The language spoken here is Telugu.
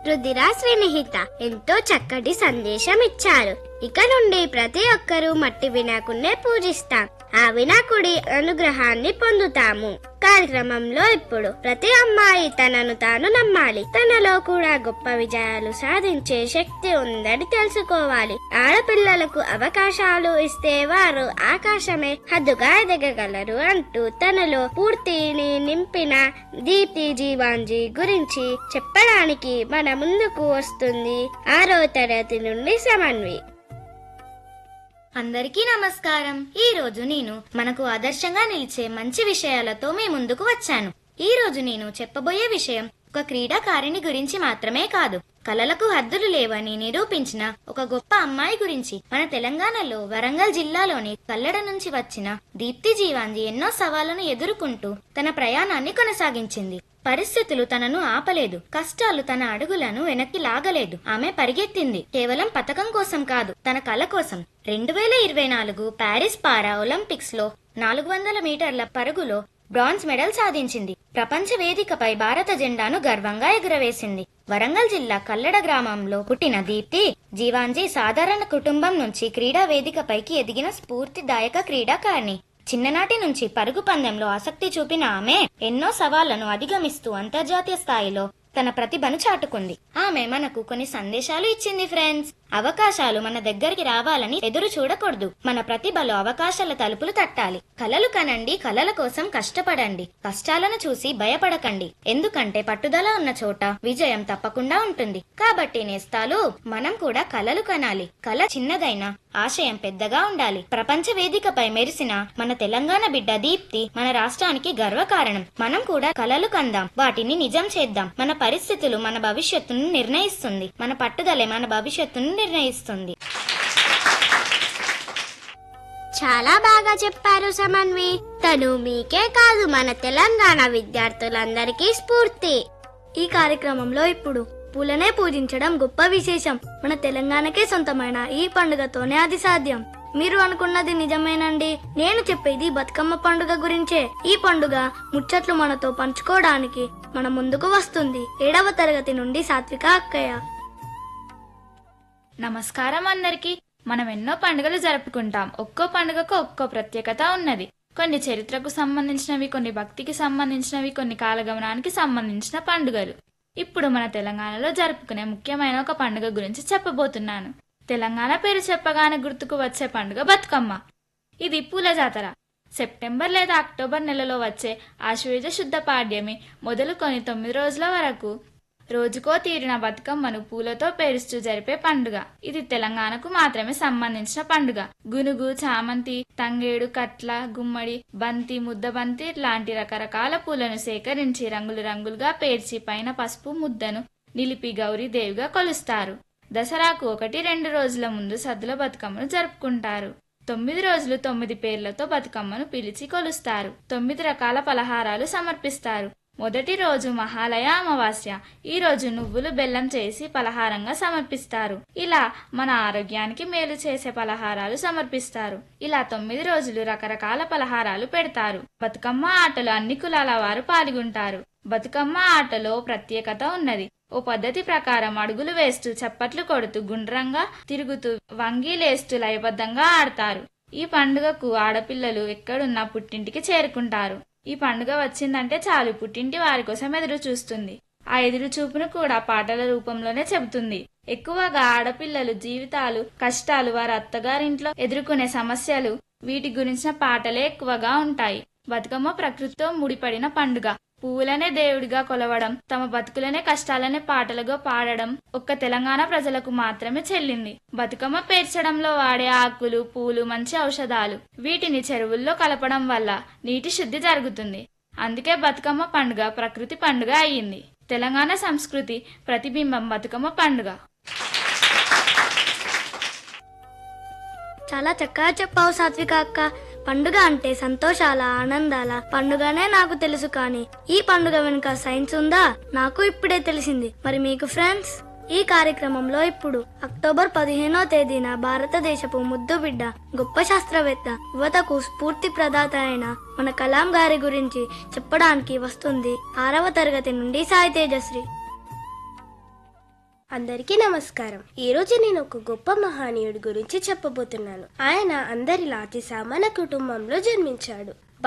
రుదిరా శ్రీనిహిత ఎంతో చక్కటి సందేశం ఇచ్చారు ఇక నుండి ప్రతి ఒక్కరూ మట్టి వినాయకుడినే పూజిస్తాం ఆ వినాయకుడి అనుగ్రహాన్ని పొందుతాము కార్యక్రమంలో ఇప్పుడు ప్రతి అమ్మాయి తనను తాను నమ్మాలి తనలో కూడా గొప్ప విజయాలు సాధించే శక్తి ఉందని తెలుసుకోవాలి ఆడపిల్లలకు అవకాశాలు ఇస్తే వారు ఆకాశమే హద్దుగా ఎదగగలరు అంటూ తనలో పూర్తిని నింపిన దీప్తి జీవాంజీ గురించి చెప్పడానికి మన ముందుకు వస్తుంది ఆరో తరగతి నుండి సమన్వి అందరికీ నమస్కారం ఈ రోజు నేను మనకు ఆదర్శంగా నిలిచే మంచి విషయాలతో మీ ముందుకు వచ్చాను ఈ రోజు నేను చెప్పబోయే విషయం ఒక క్రీడాకారిణి గురించి మాత్రమే కాదు కలలకు హద్దులు లేవని నిరూపించిన ఒక గొప్ప అమ్మాయి గురించి మన తెలంగాణలో వరంగల్ జిల్లాలోని కల్లడ నుంచి వచ్చిన దీప్తి జీవాంజీ ఎన్నో సవాళ్లను ఎదుర్కొంటూ తన ప్రయాణాన్ని కొనసాగించింది పరిస్థితులు తనను ఆపలేదు కష్టాలు తన అడుగులను వెనక్కి లాగలేదు ఆమె పరిగెత్తింది కేవలం పథకం కోసం కాదు తన కల కోసం రెండు వేల ఇరవై నాలుగు ప్యారిస్ పారా ఒలింపిక్స్ లో నాలుగు వందల మీటర్ల పరుగులో బ్రాంజ్ మెడల్ సాధించింది ప్రపంచ వేదికపై భారత జెండాను గర్వంగా ఎగురవేసింది వరంగల్ జిల్లా కల్లడ గ్రామంలో పుట్టిన దీప్తి జీవాంజీ సాధారణ కుటుంబం నుంచి క్రీడా వేదికపైకి ఎదిగిన స్ఫూర్తిదాయక క్రీడాకారిణి చిన్ననాటి నుంచి పరుగు పందెంలో ఆసక్తి చూపిన ఆమె ఎన్నో సవాళ్లను అధిగమిస్తూ అంతర్జాతీయ స్థాయిలో తన ప్రతిభను చాటుకుంది ఆమె మనకు కొన్ని సందేశాలు ఇచ్చింది ఫ్రెండ్స్ అవకాశాలు మన దగ్గరికి రావాలని ఎదురు చూడకూడదు మన ప్రతిభలో అవకాశాల తలుపులు తట్టాలి కలలు కనండి కలల కోసం కష్టపడండి కష్టాలను చూసి భయపడకండి ఎందుకంటే పట్టుదల ఉన్న చోట విజయం తప్పకుండా ఉంటుంది కాబట్టి నేస్తాలు మనం కూడా కలలు కనాలి కల చిన్నదైనా ఆశయం పెద్దగా ఉండాలి ప్రపంచ వేదికపై మెరిసిన మన తెలంగాణ బిడ్డ దీప్తి మన రాష్ట్రానికి గర్వకారణం మనం కూడా కలలు కందాం వాటిని నిజం చేద్దాం మన పరిస్థితులు మన భవిష్యత్తును నిర్ణయిస్తుంది మన పట్టుదలే మన భవిష్యత్తును నిర్ణయిస్తుంది చాలా బాగా చెప్పారు సమన్వి తను మీకే కాదు మన తెలంగాణ విద్యార్థులందరికీ స్ఫూర్తి ఈ కార్యక్రమంలో ఇప్పుడు పూలనే పూజించడం గొప్ప విశేషం మన తెలంగాణకే సొంతమైన ఈ పండుగతోనే అది సాధ్యం మీరు అనుకున్నది నిజమేనండి నేను చెప్పేది బతుకమ్మ పండుగ గురించే ఈ పండుగ ముచ్చట్లు మనతో పంచుకోవడానికి మన ముందుకు వస్తుంది ఏడవ తరగతి నుండి సాత్విక అక్కయ్య నమస్కారం అందరికి మనం ఎన్నో పండుగలు జరుపుకుంటాం ఒక్కో పండుగకు ఒక్కో ప్రత్యేకత ఉన్నది కొన్ని చరిత్రకు సంబంధించినవి కొన్ని భక్తికి సంబంధించినవి కొన్ని కాలగమనానికి సంబంధించిన పండుగలు ఇప్పుడు మన తెలంగాణలో జరుపుకునే ముఖ్యమైన ఒక పండుగ గురించి చెప్పబోతున్నాను తెలంగాణ పేరు చెప్పగానే గుర్తుకు వచ్చే పండుగ బతుకమ్మ ఇది పూల జాతర సెప్టెంబర్ లేదా అక్టోబర్ నెలలో వచ్చే ఆశ్వయుజ శుద్ధ పాడ్యమి మొదలుకొని తొమ్మిది రోజుల వరకు రోజుకో తీరిన బతుకమ్మను పూలతో పేరుస్తూ జరిపే పండుగ ఇది తెలంగాణకు మాత్రమే సంబంధించిన పండుగ గునుగు చామంతి తంగేడు కట్ల గుమ్మడి బంతి ముద్దబంతి లాంటి రకరకాల పూలను సేకరించి రంగులు రంగులుగా పేర్చి పైన పసుపు ముద్దను నిలిపి గౌరీదేవిగా కొలుస్తారు దసరాకు ఒకటి రెండు రోజుల ముందు సద్దుల బతుకమ్మను జరుపుకుంటారు తొమ్మిది రోజులు తొమ్మిది పేర్లతో బతుకమ్మను పిలిచి కొలుస్తారు తొమ్మిది రకాల పలహారాలు సమర్పిస్తారు మొదటి రోజు మహాలయ అమావాస్య ఈ రోజు నువ్వులు బెల్లం చేసి పలహారంగా సమర్పిస్తారు ఇలా మన ఆరోగ్యానికి మేలు చేసే పలహారాలు సమర్పిస్తారు ఇలా తొమ్మిది రోజులు రకరకాల పలహారాలు పెడతారు బతుకమ్మ ఆటలో అన్ని కులాల వారు పాల్గొంటారు బతుకమ్మ ఆటలో ప్రత్యేకత ఉన్నది ఓ పద్ధతి ప్రకారం అడుగులు వేస్తూ చప్పట్లు కొడుతూ గుండ్రంగా తిరుగుతూ వంగి లేస్తూ లయబద్ధంగా ఆడతారు ఈ పండుగకు ఆడపిల్లలు ఎక్కడున్నా పుట్టింటికి చేరుకుంటారు ఈ పండుగ వచ్చిందంటే చాలు పుట్టింటి వారి కోసం ఎదురు చూస్తుంది ఆ ఎదురు చూపును కూడా పాటల రూపంలోనే చెబుతుంది ఎక్కువగా ఆడపిల్లలు జీవితాలు కష్టాలు వారి అత్తగారింట్లో ఎదుర్కొనే సమస్యలు వీటి గురించిన పాటలే ఎక్కువగా ఉంటాయి బతుకమ్మ ప్రకృతితో ముడిపడిన పండుగ పువ్వులనే దేవుడిగా కొలవడం తమ బతుకులనే కష్టాలనే పాటలుగా పాడడం ఒక్క తెలంగాణ ప్రజలకు మాత్రమే చెల్లింది బతుకమ్మ పేర్చడంలో వాడే ఆకులు పూలు మంచి ఔషధాలు వీటిని చెరువుల్లో కలపడం వల్ల నీటి శుద్ధి జరుగుతుంది అందుకే బతుకమ్మ పండుగ ప్రకృతి పండుగ అయ్యింది తెలంగాణ సంస్కృతి ప్రతిబింబం బతుకమ్మ పండుగ చాలా చక్కగా చెప్పావు సాత్విక అక్క పండుగ అంటే సంతోషాల ఆనందాల పండుగనే నాకు తెలుసు కానీ ఈ పండుగ వెనుక సైన్స్ ఉందా నాకు ఇప్పుడే తెలిసింది మరి మీకు ఫ్రెండ్స్ ఈ కార్యక్రమంలో ఇప్పుడు అక్టోబర్ పదిహేనో తేదీన భారతదేశపు ముద్దు బిడ్డ గొప్ప శాస్త్రవేత్త యువతకు స్ఫూర్తి ప్రదాత అయిన మన కలాం గారి గురించి చెప్పడానికి వస్తుంది ఆరవ తరగతి నుండి సాయి తేజశ్రీ అందరికీ నమస్కారం ఈ రోజు నేను ఒక గొప్ప మహనీయుడి గురించి చెప్పబోతున్నాను ఆయన అందరిలాచి సామాన్య కుటుంబంలో జన్మించాడు